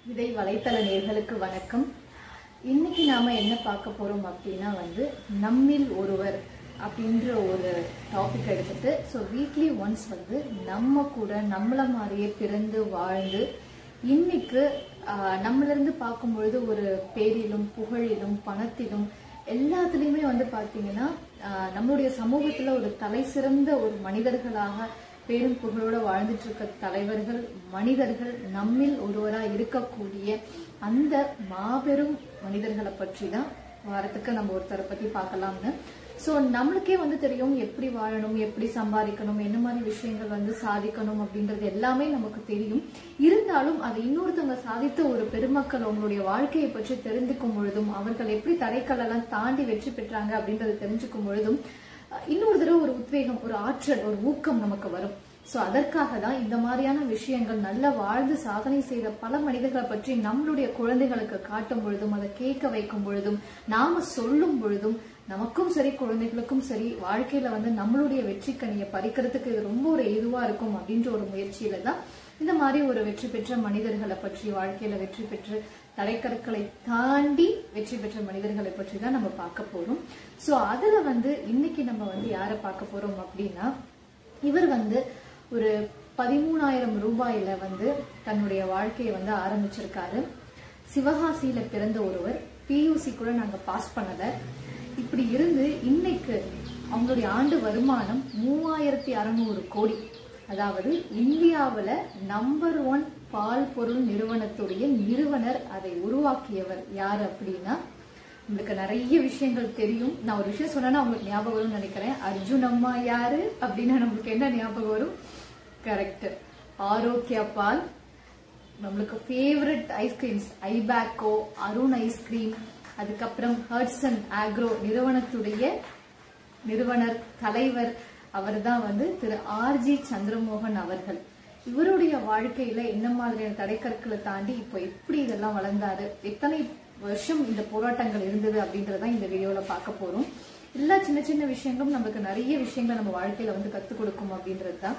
விதை வலைத்தள நேர்களுக்கு வணக்கம் இன்னைக்கு நாம என்ன பார்க்க போறோம் அப்படின்னா வந்து நம்மில் ஒருவர் அப்படின்ற ஒரு டாபிக் எடுத்துட்டு ஸோ வீக்லி ஒன்ஸ் வந்து நம்ம கூட நம்மள மாதிரியே பிறந்து வாழ்ந்து இன்னைக்கு ஆஹ், நம்மள இருந்து பார்க்கும் பொழுது ஒரு பேரிலும் புகழிலும் பணத்திலும் எல்லாத்துலயுமே வந்து பாத்தீங்கன்னா ஆஹ், நம்மளுடைய சமூகத்துல ஒரு தலை சிறந்த ஒரு மனிதர்களாக பேரும் புகழோட வாழ்ந்துட்டு இருக்க தலைவர்கள் மனிதர்கள் நம்மில் ஒருவரா இருக்கக்கூடிய அந்த மாபெரும் மனிதர்களை பற்றி தான் வாரத்துக்கு நம்ம ஒருத்தரை பத்தி பார்க்கலாம்னு சோ நம்மளுக்கே வந்து தெரியும் எப்படி வாழணும் எப்படி சம்பாதிக்கணும் என்ன மாதிரி விஷயங்கள் வந்து சாதிக்கணும் அப்படின்றது எல்லாமே நமக்கு தெரியும் இருந்தாலும் அதை இன்னொருத்தவங்க சாதித்த ஒரு பெருமக்கள் அவங்களுடைய வாழ்க்கையை பற்றி தெரிந்துக்கும் பொழுதும் அவர்கள் எப்படி தடைக்கல்லெல்லாம் தாண்டி வெற்றி பெற்றாங்க அப்படின்றத தெரிஞ்சுக்கும் பொழுதும் அஹ் இன்னொரு தடவை ஒரு உத்வேகம் ஒரு ஆற்றல் ஒரு ஊக்கம் நமக்கு வரும் சோ அதற்காக தான் இந்த மாதிரியான விஷயங்கள் நல்ல வாழ்ந்து சாதனை செய்த பல மனிதர்களை பற்றி நம்மளுடைய குழந்தைகளுக்கு காட்டும் பொழுதும் அதை கேட்க வைக்கும் பொழுதும் நாம சொல்லும் பொழுதும் நமக்கும் சரி குழந்தைகளுக்கும் சரி வாழ்க்கையில வந்து நம்மளுடைய வெற்றி கனியை பறிக்கிறதுக்கு இது ரொம்ப ஒரு இதுவா இருக்கும் அப்படின்ற ஒரு முயற்சியில தான் இந்த மாதிரி ஒரு வெற்றி பெற்ற மனிதர்களை பற்றி வாழ்க்கையில வெற்றி பெற்று தடைக்கற்களை தாண்டி வெற்றி பெற்ற மனிதர்களை பற்றி தான் நம்ம பார்க்க போறோம் சோ அதுல வந்து இன்னைக்கு நம்ம வந்து யாரை பார்க்க போறோம் அப்படின்னா இவர் வந்து ஒரு பதிமூணாயிரம் ரூபாயில வந்து தன்னுடைய வாழ்க்கையை வந்து ஆரம்பிச்சிருக்காரு சிவகாசியில பிறந்த ஒருவர் பியூசி கூட நாங்க பாஸ் பண்ணல இப்படி இருந்து இன்னைக்கு அவங்களுடைய ஆண்டு வருமானம் மூவாயிரத்தி அறுநூறு கோடி அதாவது இந்தியாவுல நம்பர் ஒன் பால் பொருள் நிறுவனத்துடைய நிறுவனர் அதை உருவாக்கியவர் யார் அப்படின்னா உங்களுக்கு நிறைய விஷயங்கள் தெரியும் நான் ஒரு விஷயம் சொன்னா உங்களுக்கு ஞாபகம் வரும்னு நினைக்கிறேன் அர்ஜுன் அம்மா யாரு அப்படின்னா நம்மளுக்கு என்ன ஞாபகம் வரும் கரெக்ட் ஆரோக்கியா பால் நம்மளுக்கு favourite ice creams Ibaco Arun ice cream அதுக்கப்புறம் ஹர்ட்சன் ஆக்ரோ நிறுவனத்துடைய நிறுவனர் தலைவர் அவர்தான் வந்து திரு ஆர்ஜி சந்திரமோகன் அவர்கள் இவருடைய வாழ்க்கையில என்ன மாதிரியான தடைக்கற்களை தாண்டி இப்போ எப்படி இதெல்லாம் வளர்ந்தாரு எத்தனை வருஷம் இந்த போராட்டங்கள் இருந்தது அப்படின்றதான் இந்த வீடியோல பார்க்க போறோம் எல்லா சின்ன சின்ன விஷயங்களும் நமக்கு நிறைய விஷயங்களை நம்ம வாழ்க்கையில வந்து கத்துக் கொடுக்கும் அப்படின்றது தான்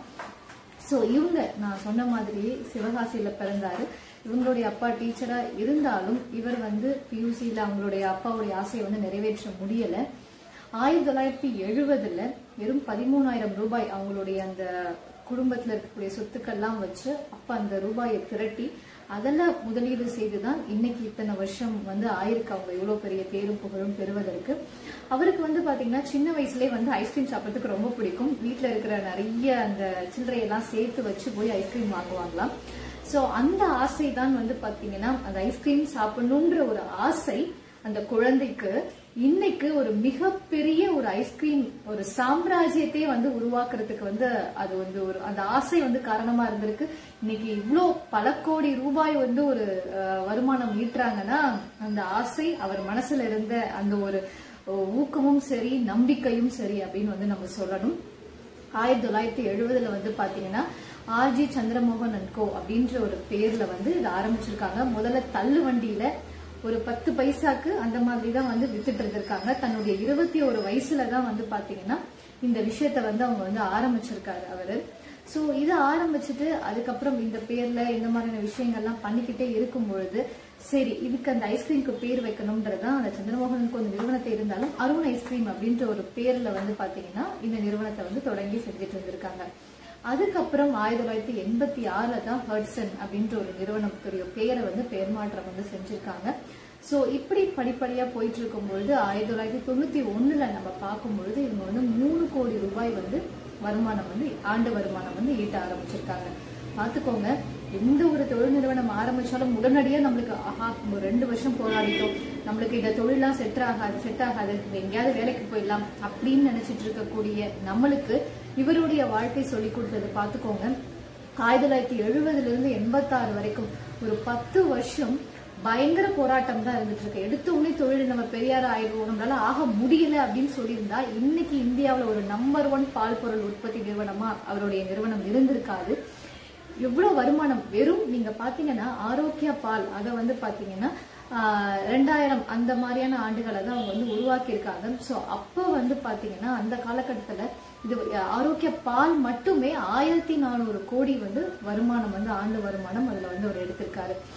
சோ இவங்க நான் சொன்ன மாதிரி சிவகாசியில பிறந்தாரு இவங்களுடைய அப்பா டீச்சரா இருந்தாலும் இவர் வந்து பியூசியில அவங்களுடைய அப்பாவுடைய ஆசையை வந்து நிறைவேற்ற முடியல ஆயிரத்தி தொள்ளாயிரத்தி எழுபதுல வெறும் பதிமூணாயிரம் ரூபாய் அவங்களுடைய அந்த குடும்பத்துல இருக்கக்கூடிய சொத்துக்கள்லாம் வச்சு அப்ப அந்த ரூபாயை திரட்டி அதெல்லாம் முதலீடு செய்துதான் இன்னைக்கு இத்தனை வருஷம் வந்து ஆயிருக்கு அவங்க இவ்வளவு பெரிய பேரும் புகழும் பெறுவதற்கு அவருக்கு வந்து பாத்தீங்கன்னா சின்ன வயசுலயே வந்து ஐஸ்கிரீம் சாப்பிட்றதுக்கு ரொம்ப பிடிக்கும் வீட்ல இருக்கிற நிறைய அந்த சில்லறையெல்லாம் சேர்த்து வச்சு போய் ஐஸ்கிரீம் வாங்குவாங்களாம் சோ அந்த ஆசை தான் வந்து பாத்தீங்கன்னா அந்த ஐஸ்கிரீம் சாப்பிடணுன்ற ஒரு ஆசை அந்த குழந்தைக்கு இன்னைக்கு ஒரு மிகப்பெரிய ஒரு ஐஸ்கிரீம் ஒரு சாம்ராஜ்யத்தையே வந்து உருவாக்குறதுக்கு வந்து அது வந்து ஒரு அந்த ஆசை வந்து காரணமா இருந்திருக்கு இன்னைக்கு இவ்ளோ பல கோடி ரூபாய் வந்து ஒரு அஹ், வருமானம் ஈட்டுறாங்கன்னா அந்த ஆசை அவர் மனசுல இருந்த அந்த ஒரு அஹ், ஊக்கமும் சரி நம்பிக்கையும் சரி அப்படின்னு வந்து நம்ம சொல்லணும் ஆயிரத்தி தொள்ளாயிரத்தி எழுபதுல வந்து பாத்தீங்கன்னா ஆர்ஜி சந்திரமோகன் அண்ட் கோ அப்படின்ற ஒரு பேர்ல வந்து இதை ஆரம்பிச்சிருக்காங்க முதல்ல தள்ளு வண்டியில ஒரு பத்து பைசாக்கு அந்த மாதிரி தான் வந்து வித்துட்டு இருந்திருக்காங்க தன்னுடைய இருபத்தி ஒரு வயசுல தான் வந்து பாத்தீங்கன்னா இந்த விஷயத்த வந்து அவங்க வந்து ஆரம்பிச்சிருக்காரு அவரு சோ இதை ஆரம்பிச்சுட்டு அதுக்கப்புறம் இந்த பேர்ல இந்த மாதிரியான விஷயங்கள்லாம் பண்ணிக்கிட்டே இருக்கும் பொழுது சரி இதுக்கு அந்த ஐஸ்கிரீம்க்கு பேர் வைக்கணும்ன்றதுதான் அந்த சந்திரமோகனுக்கு ஒரு நிறுவனத்தை இருந்தாலும் அருண் ஐஸ்கிரீம் அப்படின்ற ஒரு பேர்ல வந்து பாத்தீங்கன்னா இந்த நிறுவனத்தை வந்து தொடங்கி செஞ்சுட்டு இருந்திருக்காங்க அதுக்கப்புறம் ஆயிரத்தி தொள்ளாயிரத்தி எண்பத்தி ஆறுல தான் ஹர்ட்சன் அப்படின்ற ஒரு நிறுவனத்துடைய பேரை வந்து பெயர் மாற்றம் வந்து செஞ்சிருக்காங்க சோ இப்படி படிப்படியா போயிட்டு இருக்கும் பொழுது ஆயிரத்தி தொள்ளாயிரத்தி தொண்ணூத்தி ஒண்ணுல நம்ம பார்க்கும் பொழுது இவங்க வந்து மூணு கோடி ரூபாய் வந்து வருமானம் வந்து ஆண்டு வருமானம் வந்து ஈட்ட ஆரம்பிச்சிருக்காங்க பாத்துக்கோங்க எந்த ஒரு தொழில் நிறுவனம் ஆரம்பிச்சாலும் உடனடியா நம்மளுக்கு ஆஹா நம்ம ரெண்டு வருஷம் போராடிட்டோம் நம்மளுக்கு இந்த தொழிலாம் செட் ஆகாது செட் ஆகாது எங்கேயாவது வேலைக்கு போயிடலாம் அப்படின்னு நினைச்சிட்டு இருக்கக்கூடிய நம்மளுக்கு இவருடைய வாழ்க்கை சொல்லி கொடுத்தது பாத்துக்கோங்க ஆயிரத்தி தொள்ளாயிரத்தி எழுபதுல இருந்து எண்பத்தாறு வரைக்கும் ஒரு பத்து வருஷம் பயங்கர போராட்டம் தான் இருந்துட்டு இருக்கு எடுத்த உடனே தொழில் நம்ம பெரியார் ஆயிடுவோம் நம்மளால ஆக முடியல அப்படின்னு சொல்லியிருந்தா இன்னைக்கு இந்தியாவுல ஒரு நம்பர் ஒன் பால் பொருள் உற்பத்தி நிறுவனமா அவருடைய நிறுவனம் இருந்திருக்காது எவ்வளவு வருமானம் வெறும் நீங்க பாத்தீங்கன்னா ஆரோக்கியா பால் அதை வந்து பாத்தீங்கன்னா ஆஹ், ரெண்டாயிரம் அந்த மாதிரியான ஆண்டுகளை தான் அவங்க வந்து உருவாக்கி இருக்காங்க சோ அப்ப வந்து பாத்தீங்கன்னா அந்த காலகட்டத்துல இது ஆரோக்கிய பால் மட்டுமே ஆயிரத்தி நானூறு கோடி வந்து வருமானம் வந்து ஆண்டு வருமானம் அதுல வந்து அவர் எடுத்திருக்காரு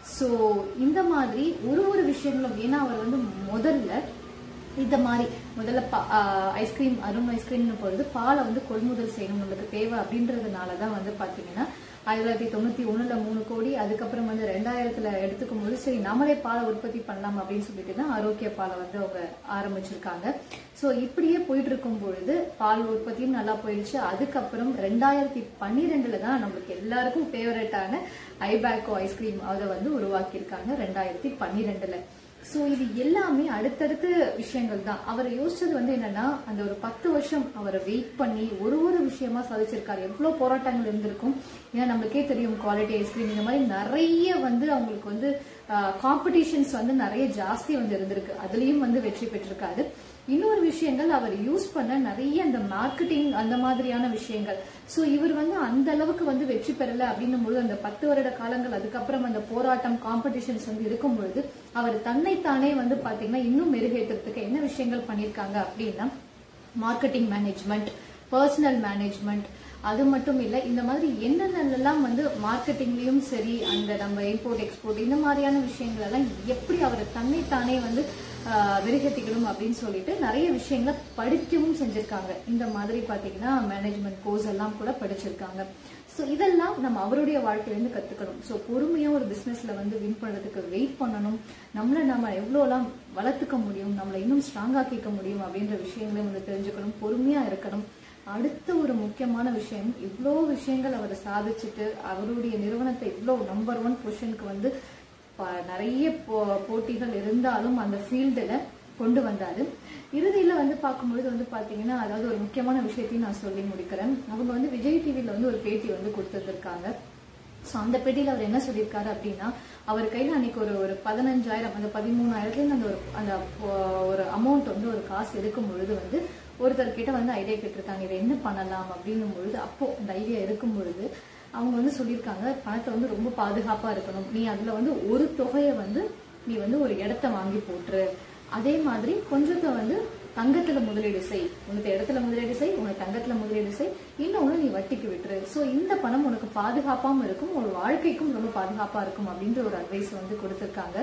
ஸோ இந்த மாதிரி ஒரு ஒரு விஷயங்களும் ஏன்னா அவர் வந்து முதல்ல இந்த மாதிரி முதல்ல ஐஸ்கிரீம் அருண் ஐஸ்கிரீம்னு பொழுது பாலை வந்து கொள்முதல் செய்யணும் நம்மளுக்கு தேவை அப்படின்றதுனால தான் வந்து பாத்தீங்கன்னா ஆயிரத்தி தொள்ளாயிரத்தி தொண்ணூத்தி ஒண்ணுல மூணு கோடி அதுக்கப்புறம் வந்து ரெண்டாயிரத்துல எடுத்துக்கும் போது சரி நம்மளே பாலை உற்பத்தி பண்ணலாம் அப்படின்னு சொல்லிட்டு தான் ஆரோக்கிய பாலை வந்து அவங்க ஆரம்பிச்சிருக்காங்க ஸோ இப்படியே போயிட்டு இருக்கும் பொழுது பால் உற்பத்தியும் நல்லா போயிடுச்சு அதுக்கப்புறம் ரெண்டாயிரத்தி பன்னிரெண்டுல தான் நம்மளுக்கு எல்லாருக்கும் ஃபேவரட்டான ஐபேக்கோ ஐஸ்கிரீம் அதை வந்து உருவாக்கியிருக்காங்க ரெண்டாயிரத்தி பன்னிரெண்டுல சோ இது எல்லாமே அடுத்தடுத்த விஷயங்கள் தான் அவர் யோசிச்சது வந்து என்னன்னா அந்த ஒரு பத்து வருஷம் அவரை வெயிட் பண்ணி ஒரு ஒரு விஷயமா சாதிச்சிருக்காரு எவ்வளவு போராட்டங்கள் இருந்திருக்கும் ஏன்னா நம்மளுக்கே தெரியும் குவாலிட்டி ஐஸ்கிரீம் இந்த மாதிரி நிறைய வந்து அவங்களுக்கு வந்து காம்படிஷன்ஸ் வந்து நிறைய ஜாஸ்தி வந்து இருந்திருக்கு அதுலயும் வந்து வெற்றி பெற்றிருக்காரு இன்னொரு விஷயங்கள் அவர் யூஸ் பண்ண நிறைய அந்த மார்க்கெட்டிங் அந்த மாதிரியான விஷயங்கள் சோ இவர் வந்து அந்த அளவுக்கு வந்து வெற்றி பெறல அப்படின்னும் பொழுது அந்த பத்து வருட காலங்கள் அதுக்கப்புறம் அந்த போராட்டம் காம்படிஷன்ஸ் வந்து இருக்கும் பொழுது அவர் தன்னைத்தானே வந்து பாத்தீங்கன்னா இன்னும் மெருகேற்றுறதுக்கு என்ன விஷயங்கள் பண்ணிருக்காங்க அப்படின்னா மார்க்கெட்டிங் மேனேஜ்மெண்ட் பர்சனல் மேனேஜ்மெண்ட் அது மட்டும் இல்ல இந்த மாதிரி என்னென்னலாம் வந்து மார்க்கெட்டிங்லயும் சரி அந்த நம்ம இம்போர்ட் எக்ஸ்போர்ட் இந்த மாதிரியான விஷயங்கள் எல்லாம் எப்படி அவர் தன்னைத்தானே வந்து விரிகத்திக்கணும் அப்படின்னு சொல்லிட்டு நிறைய விஷயங்களை படிக்கவும் செஞ்சிருக்காங்க இந்த மாதிரி பாத்தீங்கன்னா மேனேஜ்மெண்ட் கோர்ஸ் எல்லாம் கூட படிச்சிருக்காங்க ஸோ இதெல்லாம் நம்ம அவருடைய வாழ்க்கையிலேருந்து கத்துக்கணும் ஸோ பொறுமையா ஒரு பிசினஸ்ல வந்து வின் பண்றதுக்கு வெயிட் பண்ணணும் நம்மள நம்ம எவ்வளோலாம் வளர்த்துக்க முடியும் நம்மளை இன்னும் ஸ்ட்ராங் ஆக்கிக்க முடியும் அப்படின்ற விஷயங்களையும் வந்து தெரிஞ்சுக்கணும் பொறுமையா இருக்கணும் அடுத்த ஒரு முக்கியமான விஷயம் இவ்வளோ விஷயங்கள் அவர் சாதிச்சுட்டு அவருடைய நிறுவனத்தை இவ்வளோ நம்பர் ஒன் பொசிஷனுக்கு வந்து ப- நிறைய போ- போட்டிகள் இருந்தாலும் அந்த ஃபீல்டுல கொண்டு வந்தாரு இறுதியில வந்து பார்க்கும்பொழுது வந்து பாத்தீங்கன்னா அதாவது ஒரு முக்கியமான விஷயத்தையும் நான் சொல்லி முடிக்கிறேன் அவங்க வந்து விஜய் டிவில வந்து ஒரு பேட்டி வந்து கொடுத்துருக்காங்க ஸோ அந்த பேட்டியில் அவர் என்ன சொல்லியிருக்காரு அப்படின்னா அவர் கையில் அன்னைக்கு ஒரு ஒரு பதினஞ்சாயிரம் அந்த பதிமூணாயிரத்துலேருந்து அந்த ஒரு அந்த பொ- ஒரு அமௌண்ட் வந்து ஒரு காசு எடுக்கும் பொழுது வந்து ஒருத்தர் கிட்ட வந்து ஐடியா கேட்டிருக்காங்க இதை என்ன பண்ணலாம் அப்படின்னும் பொழுது அப்போ அந்த ஐடியா இருக்கும் பொழுது அவங்க வந்து சொல்லியிருக்காங்க பணத்தை வந்து ரொம்ப பாதுகாப்பா இருக்கணும் நீ அதுல வந்து ஒரு தொகையை வந்து நீ வந்து ஒரு இடத்த வாங்கி போட்டுரு அதே மாதிரி கொஞ்சத்தை வந்து தங்கத்துல முதலீடு செய் உனக்கு இடத்துல முதலீடு செய் உனக்கு தங்கத்துல முதலீடு செய் இன்னொன்னு நீ வட்டிக்கு விட்டுரு சோ இந்த பணம் உனக்கு பாதுகாப்பாவும் இருக்கும் ஒரு வாழ்க்கைக்கும் ரொம்ப பாதுகாப்பா இருக்கும் அப்படின்ற ஒரு அட்வைஸ் வந்து கொடுத்திருக்காங்க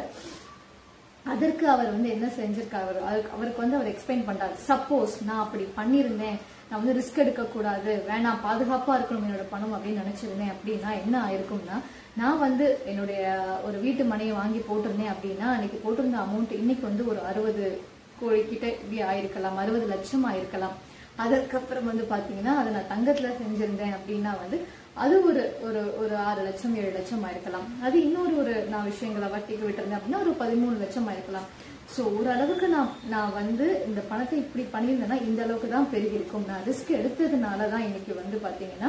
அதற்கு அவர் வந்து என்ன செஞ்சிருக்காரு அவர் அதுக்கு- அவருக்கு வந்து அவர் எக்ஸ்பிளைன் பண்றாரு சப்போஸ் நான் அப்படி பண்ணியிருந்தேன் நான் வந்து ரிஸ்க் எடுக்க கூடாது வேணாம் பாதுகாப்பா இருக்கணும் என்னோட பணம் அப்படின்னு நினைச்சிருந்தேன் அப்படின்னா என்ன ஆயிருக்கும்னா நான் வந்து என்னுடைய ஒரு வீட்டு மனையை வாங்கி போட்டிருந்தேன் அப்படின்னா அன்னைக்கு போட்டிருந்த அமௌண்ட் இன்னைக்கு வந்து ஒரு அறுபது கோடி கிட்ட இப்படி ஆயிருக்கலாம் அறுபது லட்சம் ஆயிருக்கலாம் அதுக்கப்புறம் வந்து பாத்தீங்கன்னா அதை நான் தங்கத்துல செஞ்சிருந்தேன் அப்படின்னா வந்து அது ஒரு ஒரு ஒரு ஆறு லட்சம் ஏழு லட்சம் ஆயிருக்கலாம் அது இன்னொரு ஒரு நான் விஷயங்களை வட்டிக்கு விட்டிருந்தேன் அப்படின்னா ஒரு பதிமூணு லட்சம் ஆயிருக்கலாம் சோ ஓரளவுக்கு நான் நான் வந்து இந்த பணத்தை இப்படி பண்ணியிருந்தேன்னா இந்த அளவுக்கு தான் பெருகிருக்கும் நான் ரிஸ்க் எடுத்ததுனால தான் இன்னைக்கு வந்து பாத்தீங்கன்னா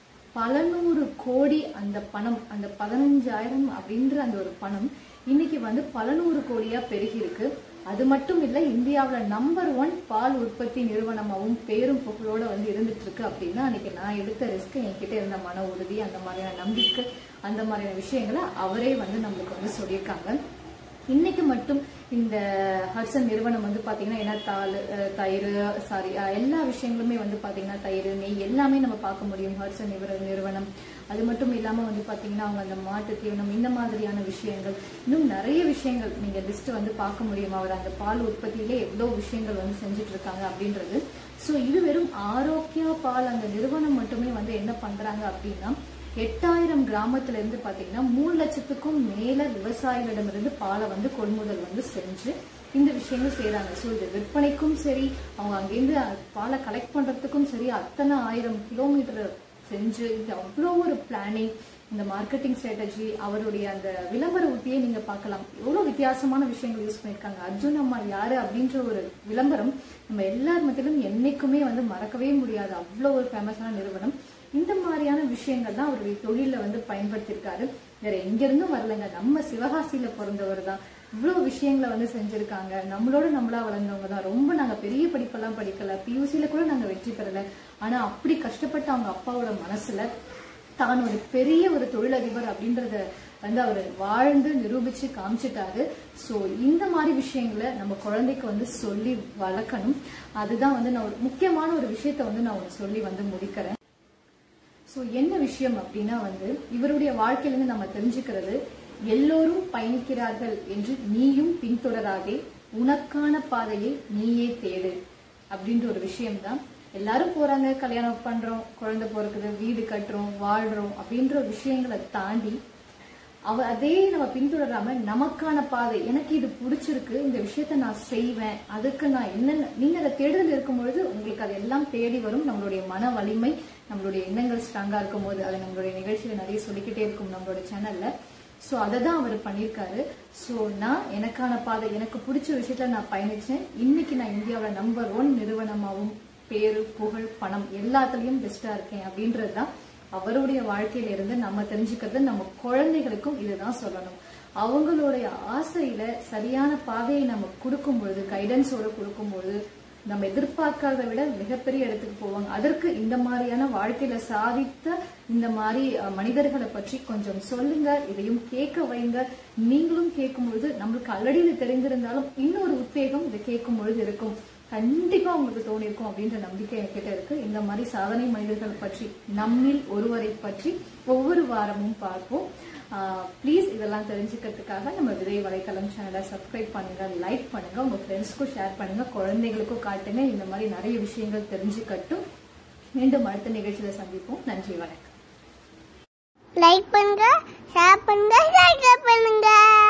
பல நூறு கோடி அந்த பணம் அந்த பதினஞ்சாயிரம் அப்படின்ற அந்த ஒரு பணம் இன்னைக்கு வந்து பல நூறு கோடியா பெருகி இருக்கு அது மட்டும் இல்ல இந்தியாவுல நம்பர் ஒன் பால் உற்பத்தி நிறுவனமாவும் பேரும் புகழோட வந்து இருந்துட்டு இருக்கு அப்படின்னா அன்னைக்கு நான் எடுத்த ரிஸ்க் என்கிட்ட இருந்த மன உறுதி அந்த மாதிரியான நம்பிக்கை அந்த மாதிரியான விஷயங்களை அவரே வந்து நம்மளுக்கு வந்து சொல்லியிருக்காங்க இன்னைக்கு மட்டும் இந்த ஹட்சன் நிறுவனம் வந்து பாத்தீங்கன்னா என்ன தாள் அஹ், தயிர் சாரி எல்லா விஷயங்களுமே வந்து பாத்தீங்கன்னா தயிர் நெய் எல்லாமே நம்ம பார்க்க முடியும் ஹட்சன் நிறுவ நிறுவனம் அது மட்டும் இல்லாம வந்து பாத்தீங்கன்னா அவங்க அந்த மாட்டு தீவனம் இந்த மாதிரியான விஷயங்கள் இன்னும் நிறைய விஷயங்கள் நீங்க லிஸ்ட் வந்து பார்க்க முடியும் அவர் அந்த பால் உற்பத்தியிலே எவ்வளவு விஷயங்கள் வந்து செஞ்சுட்டு இருக்காங்க அப்படின்றது சோ இது வெறும் ஆரோக்கியா பால் அந்த நிறுவனம் மட்டுமே வந்து என்ன பண்றாங்க அப்படின்னா எட்டாயிரம் கிராமத்துல இருந்து பாத்தீங்கன்னா மூணு லட்சத்துக்கும் மேல விவசாயிகளிடமிருந்து பாலை வந்து கொள்முதல் வந்து செஞ்சு இந்த விஷயங்கள் செய்றாங்க ஸோ இது விற்பனைக்கும் சரி அவங்க அங்கேருந்து பாலை கலெக்ட் பண்றதுக்கும் சரி அத்தனை ஆயிரம் கிலோமீட்டர் செஞ்சு இது அவ்வளோ ஒரு பிளானிங் இந்த மார்க்கெட்டிங் ஸ்ட்ராட்டஜி அவருடைய அந்த விளம்பர உத்தியை நீங்க பார்க்கலாம் எவ்வளவு வித்தியாசமான விஷயங்கள் யூஸ் பண்ணிருக்காங்க அர்ஜுன் அம்மா யாரு அப்படின்ற ஒரு விளம்பரம் நம்ம எல்லார் மத்தியிலும் என்னைக்குமே வந்து மறக்கவே முடியாது அவ்வளோ ஒரு ஃபேமஸான நிறுவனம் இந்த மாதிரியான விஷயங்கள் தான் அவருடைய தொழில வந்து பயன்படுத்தியிருக்காரு வேற எங்க இருந்தும் வரலங்க நம்ம சிவகாசியில பிறந்தவர் தான் இவ்வளவு விஷயங்களை வந்து செஞ்சிருக்காங்க நம்மளோட நம்மளா வளர்ந்தவங்க தான் ரொம்ப நாங்க பெரிய படிப்பெல்லாம் படிக்கல பியூசில கூட நாங்க வெற்றி பெறல ஆனா அப்படி கஷ்டப்பட்ட அவங்க அப்பாவோட மனசுல தான் ஒரு பெரிய ஒரு தொழிலதிபர் அப்படின்றத வந்து அவர் வாழ்ந்து நிரூபிச்சு காமிச்சிட்டாரு சோ இந்த மாதிரி விஷயங்களை நம்ம குழந்தைக்கு வந்து சொல்லி வளர்க்கணும் அதுதான் வந்து நான் ஒரு முக்கியமான ஒரு விஷயத்த வந்து நான் ஒண்ணு சொல்லி வந்து முடிக்கிறேன் ஸோ என்ன விஷயம் அப்படின்னா வந்து இவருடைய வாழ்க்கையிலிருந்து நம்ம தெரிஞ்சுக்கிறது எல்லோரும் பயணிக்கிறார்கள் என்று நீயும் பின்தொடராதே உனக்கான பாதையை நீயே தேடு அப்படின்ற ஒரு விஷயம்தான் எல்லாரும் போறாங்க கல்யாணம் பண்றோம் குழந்தை பிறக்குது வீடு கட்டுறோம் வாழ்றோம் அப்படின்ற விஷயங்களை தாண்டி அவ அதே நம்ம பின்தொடராம நமக்கான பாதை எனக்கு இது பிடிச்சிருக்கு இந்த விஷயத்த நான் செய்வேன் அதுக்கு நான் என்னென்ன நீங்க அதை தேடுதல் இருக்கும் பொழுது உங்களுக்கு அது எல்லாம் தேடி வரும் நம்மளுடைய மன வலிமை நம்மளுடைய எண்ணங்கள் ஸ்ட்ராங்கா இருக்கும் போது அதை நம்மளுடைய நிகழ்ச்சியில நிறைய சொல்லிக்கிட்டே இருக்கும் நம்மளோட சேனல்ல ஸோ அதை தான் அவர் பண்ணியிருக்காரு ஸோ நான் எனக்கான பாதை எனக்கு பிடிச்ச விஷயத்துல நான் பயணிச்சேன் இன்னைக்கு நான் இந்தியாவில் நம்பர் ஒன் நிறுவனமாகவும் பேரு புகழ் பணம் எல்லாத்துலயும் பெஸ்டா இருக்கேன் அப்படின்றது தான் அவருடைய வாழ்க்கையில இருந்து நம்ம தெரிஞ்சுக்கிறது நம்ம குழந்தைகளுக்கும் இதுதான் சொல்லணும் அவங்களுடைய ஆசையில சரியான பாதையை நம்ம கொடுக்கும் பொழுது கைடன்ஸோட கொடுக்கும் பொழுது நம்ம எதிர்பார்க்காத விட மிகப்பெரிய இடத்துக்கு போவாங்க அதற்கு இந்த மாதிரியான வாழ்க்கையில சாதித்த இந்த மாதிரி அஹ், மனிதர்களை பற்றி கொஞ்சம் சொல்லுங்க இதையும் கேட்க வைங்க நீங்களும் கேட்கும் பொழுது நம்மளுக்கு ஆல்ரெடி இது தெரிந்திருந்தாலும் இன்னொரு உத்வேகம் இதை கேட்கும் பொழுது இருக்கும் கண்டிப்பா உங்களுக்கு தோணிருக்கும் அப்படின்ற நம்பிக்கை என்கிட்ட இருக்கு இந்த மாதிரி சாதனை மனிதர்கள் பற்றி நம்மில் ஒருவரை பற்றி ஒவ்வொரு வாரமும் பார்ப்போம் ப்ளீஸ் இதெல்லாம் தெரிஞ்சுக்கிறதுக்காக நம்ம விதை வலைத்தளம் சேனலை சப்ஸ்கிரைப் பண்ணுங்க லைக் பண்ணுங்க உங்க ஃப்ரெண்ட்ஸ்க்கும் ஷேர் பண்ணுங்க குழந்தைகளுக்கும் காட்டுங்க இந்த மாதிரி நிறைய விஷயங்கள் தெரிஞ்சுக்கட்டும் மீண்டும் அடுத்த நிகழ்ச்சியில சந்திப்போம் நன்றி வணக்கம் லைக் பண்ணுங்க ஷேர் பண்ணுங்க சப்ஸ்கிரைப் பண்ணுங்க